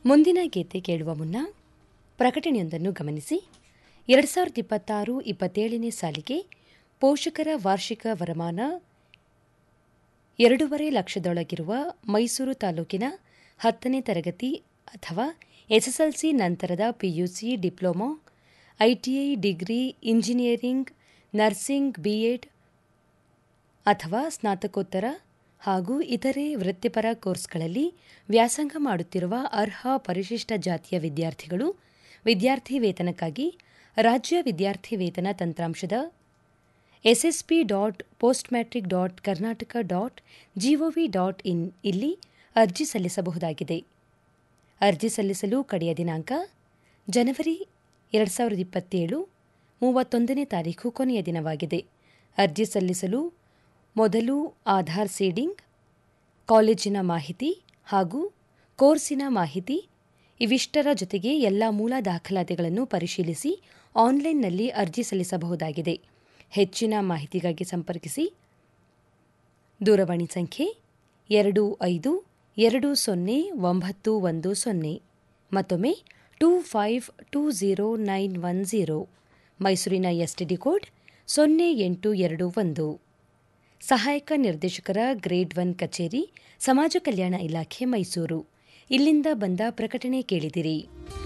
ಮುಂದಿನ ಗೀತೆ ಕೇಳುವ ಮುನ್ನ ಪ್ರಕಟಣೆಯೊಂದನ್ನು ಗಮನಿಸಿ ಎರಡು ಸಾವಿರದ ಇಪ್ಪತ್ತಾರು ಇಪ್ಪತ್ತೇಳನೇ ಸಾಲಿಗೆ ಪೋಷಕರ ವಾರ್ಷಿಕ ವರಮಾನ ಎರಡೂವರೆ ಲಕ್ಷದೊಳಗಿರುವ ಮೈಸೂರು ತಾಲೂಕಿನ ಹತ್ತನೇ ತರಗತಿ ಅಥವಾ ಎಸ್ಎಸ್ಎಲ್ಸಿ ನಂತರದ PUC diploma ITI degree engineering nursing BEd ಅಥವಾ ಸ್ನಾತಕೋತ್ತರ ಹಾಗೂ ಇತರೆ ವೃತ್ತಿಪರ ಕೋರ್ಸ್ಗಳಲ್ಲಿ ವ್ಯಾಸಂಗ ಮಾಡುತ್ತಿರುವ ಅರ್ಹ ಪರಿಶಿಷ್ಟ ಜಾತಿಯ ವಿದ್ಯಾರ್ಥಿಗಳು ವಿದ್ಯಾರ್ಥಿ ವೇತನಕ್ಕಾಗಿ ರಾಜ್ಯ ವಿದ್ಯಾರ್ಥಿ ವೇತನ ತಂತ್ರಾಂಶದ SSP dot post matric dot Karnataka dot GOV dot in ಇಲ್ಲಿ ಅರ್ಜಿ ಸಲ್ಲಿಸಬಹುದಾಗಿದೆ ಅರ್ಜಿ ಸಲ್ಲಿಸಲು ಕಡೆಯ ದಿನಾಂಕ ಜನವರಿ ಎರಡು ಸಾವಿರದ ಇಪ್ಪತ್ತೇಳು ಮೂವತ್ತೊಂದನೇ ತಾರೀಖು ಕೊನೆಯ ದಿನವಾಗಿದೆ ಅರ್ಜಿ ಸಲ್ಲಿಸಲು ಮೊದಲು ಆಧಾರ್ ಸೀಡಿಂಗ್ ಕಾಲೇಜಿನ ಮಾಹಿತಿ ಹಾಗೂ ಕೋರ್ಸಿನ ಮಾಹಿತಿ ಇವಿಷ್ಟರ ಜೊತೆಗೆ ಎಲ್ಲ ಮೂಲ ದಾಖಲಾತಿಗಳನ್ನು ಪರಿಶೀಲಿಸಿ ಆನ್ಲೈನ್ನಲ್ಲಿ ಅರ್ಜಿ ಸಲ್ಲಿಸಬಹುದಾಗಿದೆ ಹೆಚ್ಚಿನ ಮಾಹಿತಿಗಾಗಿ ಸಂಪರ್ಕಿಸಿ ದೂರವಾಣಿ ಸಂಖ್ಯೆ ಎರಡು ಐದು ಎರಡು ಸೊನ್ನೆ ಒಂಬತ್ತು ಒಂದು ಸೊನ್ನೆ ಮತ್ತೊಮ್ಮೆ two five two zero nine one zero ಮೈಸೂರಿನ ಎಸ್ಟಿಡಿ ಕೋಡ್ ಸೊನ್ನೆ ಎಂಟು ಎರಡು ಒಂದು ಸಹಾಯಕ ನಿರ್ದೇಶಕರ ಗ್ರೇಡ್ ಒನ್ ಕಚೇರಿ ಸಮಾಜ ಕಲ್ಯಾಣ ಇಲಾಖೆ ಮೈಸೂರು ಇಲ್ಲಿಂದ ಬಂದ ಪ್ರಕಟಣೆ ಕೇಳಿದಿರಿ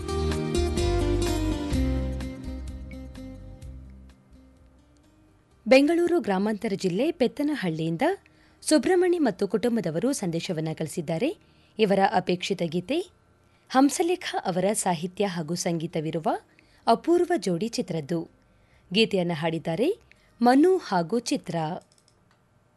ಬೆಂಗಳೂರು ಗ್ರಾಮಾಂತರ ಜಿಲ್ಲೆ ಪೆತ್ತನಹಳ್ಳಿಯಿಂದ ಸುಬ್ರಹ್ಮಣಿ ಮತ್ತು ಕುಟುಂಬದವರು ಸಂದೇಶವನ್ನು ಕಳಿಸಿದ್ದಾರೆ ಇವರ ಅಪೇಕ್ಷಿತ ಗೀತೆ ಹಂಸಲೇಖ ಅವರ ಸಾಹಿತ್ಯ ಹಾಗೂ ಸಂಗೀತವಿರುವ ಅಪೂರ್ವ ಜೋಡಿ ಚಿತ್ರದ್ದು ಗೀತೆಯನ್ನು ಹಾಡಿದ್ದಾರೆ ಮನು ಹಾಗೂ ಚಿತ್ರ